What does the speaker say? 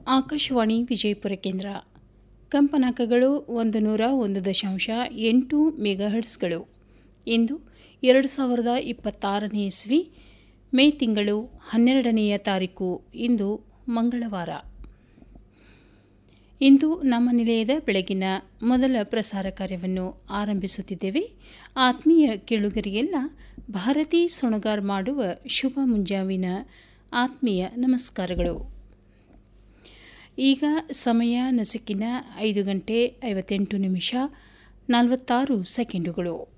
ಆಕಾಶವಾಣಿ ವಿಜಯಪುರ ಕೇಂದ್ರ ಕಂಪನಾಂಕಗಳು ಒಂದು ನೂರ ಒಂದು ದಶಾಂಶ ಎಂಟು ಮೆಗಾಹರ್ಟ್ಸ್ಗಳು ಇಂದು ಎರಡು ಸಾವಿರದ ಇಪ್ಪತ್ತಾರನೇ ಇಸ್ವಿ ಮೇ ತಿಂಗಳು ಹನ್ನೆರಡನೆಯ ತಾರೀಕು ಇಂದು ಮಂಗಳವಾರ ಇಂದು ನಮ್ಮ ನಿಲಯದ ಬೆಳಗಿನ ಮೊದಲ ಪ್ರಸಾರ ಕಾರ್ಯವನ್ನು ಆರಂಭಿಸುತ್ತಿದ್ದೇವೆ ಆತ್ಮೀಯ ಕೇಳುಗರಿಗೆಲ್ಲ ಭಾರತಿ ಸೊಣಗಾರ್ ಮಾಡುವ ಶುಭ ಮುಂಜಾವಿನ ಆತ್ಮೀಯ ನಮಸ್ಕಾರಗಳು ಈಗ ಸಮಯ ನಸುಕಿನ ಐದು ಗಂಟೆ ಐವತ್ತೆಂಟು ನಿಮಿಷ ನಲವತ್ತಾರು ಸೆಕೆಂಡುಗಳು